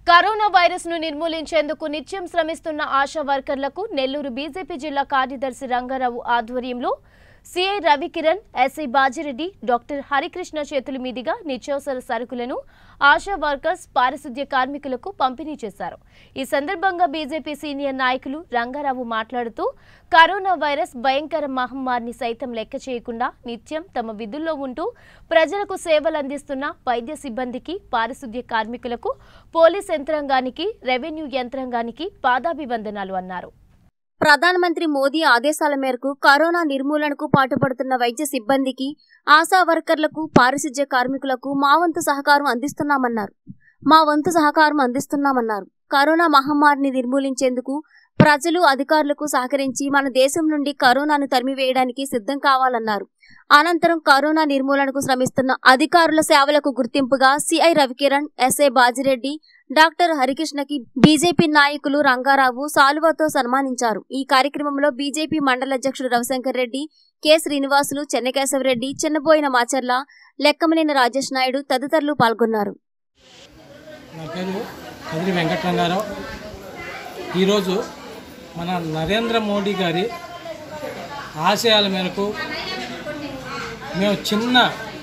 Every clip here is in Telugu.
కరోనా వైరస్ ను నిర్మూలించేందుకు నిత్యం శ్రమిస్తున్న ఆశా వర్కర్లకు నెల్లూరు బీజేపీ జిల్లా కార్యదర్శి రంగారావు ఆధ్వర్యంలో CI Ravikiran SI Bajireddy doctor Harikrishna చేతుల మీదుగా నిత్యావసర సరుకులను ఆశా వర్కర్స్ పారిశుద్ధ్య కార్మికులకు పంపిణీ చేశారు ఈ సందర్భంగా బీజేపీ సీనియర్ నాయకులు రంగారావు మాట్లాడుతూ కరోనా వైరస్ భయంకర మహమ్మారిని సైతం లెక్క చేయకుండా నిత్యం తమ విధుల్లో ఉంటూ ప్రజలకు సేవలు అందిస్తున్న వైద్య సిబ్బందికి పారిశుద్ధ్య కార్మికులకు పోలీస్ యంత్రాంగానికి రెవెన్యూ యంత్రాంగానికి పాదాభివందనాలు అన్నారు ప్రధానమంత్రి మోదీ ఆదేశాల మేరకు కరోనా నిర్మూలనకు పాటుపడుతున్న వైద్య సిబ్బందికి ఆశా వర్కర్లకు పారిశుధ్య కార్మికులకు మా వంతు సహకారం అందిస్తున్నామన్నారు మా వంతు సహకారం అందిస్తున్నామన్నారు కరోనా మహమ్మారిని నిర్మూలించేందుకు ప్రజలు అధికారులకు సహకరించి మన దేశం నుండి కరోనాను తరిమివేయడానికి సిద్ధం కావాలన్నారు అనంతరం కరోనా నిర్మూలనకు శ్రమిస్తున్న అధికారుల సేవలకు గుర్తింపుగా CI Ravikiran SI Bajireddy doctor హరికృష్ణకి బీజేపీ నాయకులు రంగారావు సాలువతో సన్మానించారు ఈ కార్యక్రమంలో బీజేపీ మండల అధ్యక్షుడు రవిశంకర్ రెడ్డి కె శ్రీనివాసులు చెన్నకేశవరెడ్డి చిన్నబోయిన మాచర్ల లెక్కమనేని రాజేష్ నాయుడు తదితరులు పాల్గొన్నారు నా పేరు కదిరి వెంకటరంగారావు ఈరోజు మన నరేంద్ర మోడీ గారి ఆశయాల మేరకు మేము చిన్న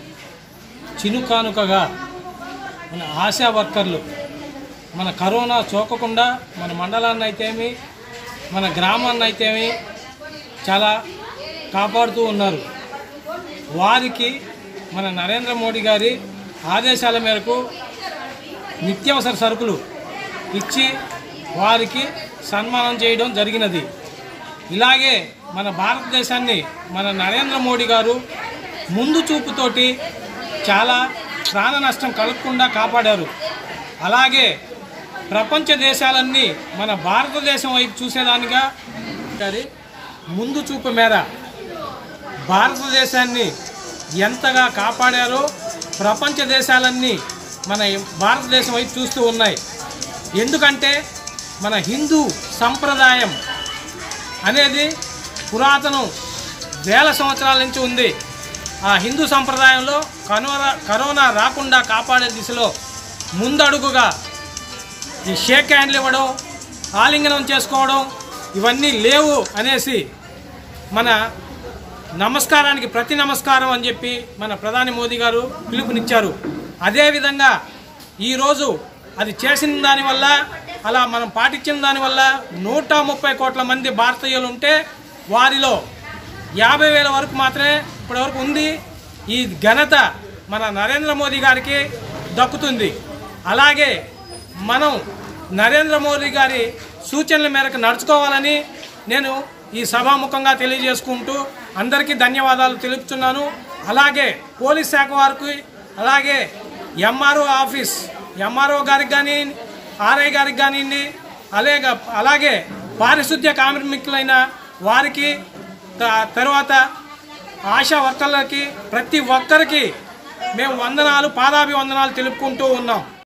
చినుకానుకగా మన ఆశా వర్కర్లు మన కరోనా సోకకుండా మన మండలాన్ని అయితేమి మన గ్రామాన్ని అయితేమి చాలా కాపాడుతూ ఉన్నారు వారికి మన నరేంద్ర మోడీ గారి ఆదేశాల మేరకు నిత్యావసర సరుకులు ఇచ్చి వారికి సన్మానం చేయడం జరిగినది ఇలాగే మన భారతదేశాన్ని మన నరేంద్ర మోడీ గారు ముందు చూపుతోటి చాలా ప్రాణ నష్టం కలగకుండా కాపాడారు అలాగే ప్రపంచ దేశాలన్నీ మన భారతదేశం వైపు చూసేదానిగా గారి ముందు చూపు మేర భారతదేశాన్ని ఎంతగా కాపాడారో ప్రపంచ దేశాలన్నీ మన భారతదేశం వైపు చూస్తూ ఉన్నాయి ఎందుకంటే మన హిందూ సంప్రదాయం అనేది పురాతనం వేల సంవత్సరాల నుంచి ఉంది ఆ హిందూ సంప్రదాయంలో కరోనా కరోనా రాకుండా కాపాడే దిశలో ముందడుగుగా ఈ షేక్ హ్యాండ్లు ఇవ్వడం ఆలింగనం చేసుకోవడం ఇవన్నీ లేవు అనేసి మన నమస్కారానికి ప్రతి నమస్కారం అని చెప్పి మన ప్రధాని మోదీ గారు పిలుపునిచ్చారు అదేవిధంగా ఈరోజు అది చేసిన దానివల్ల అలా మనం పాటించిన దానివల్ల నూట ముప్పై కోట్ల మంది భారతీయులు ఉంటే వారిలో యాభై వేల వరకు మాత్రమే ఇప్పటివరకు ఉంది ఈ ఘనత మన నరేంద్ర మోదీ గారికి దక్కుతుంది అలాగే మనం నరేంద్ర మోదీ గారి సూచనల మేరకు నడుచుకోవాలని నేను ఈ సభాముఖంగా తెలియజేసుకుంటూ అందరికీ ధన్యవాదాలు తెలుపుతున్నాను అలాగే పోలీస్ శాఖ వారికి అలాగే ఎంఆర్ఓ ఆఫీస్ ఎంఆర్ఓ గారికి కానీ ఆర్ఐ గారికి కానివ్వండి అలాగే అలాగే పారిశుద్ధ్య కార్మికులైన వారికి త- తర్వాత ఆశా వర్కర్లకి ప్రతి ఒక్కరికి మేము వందనాలు పాదాభివందనాలు తెలుపుకుంటూ ఉన్నాం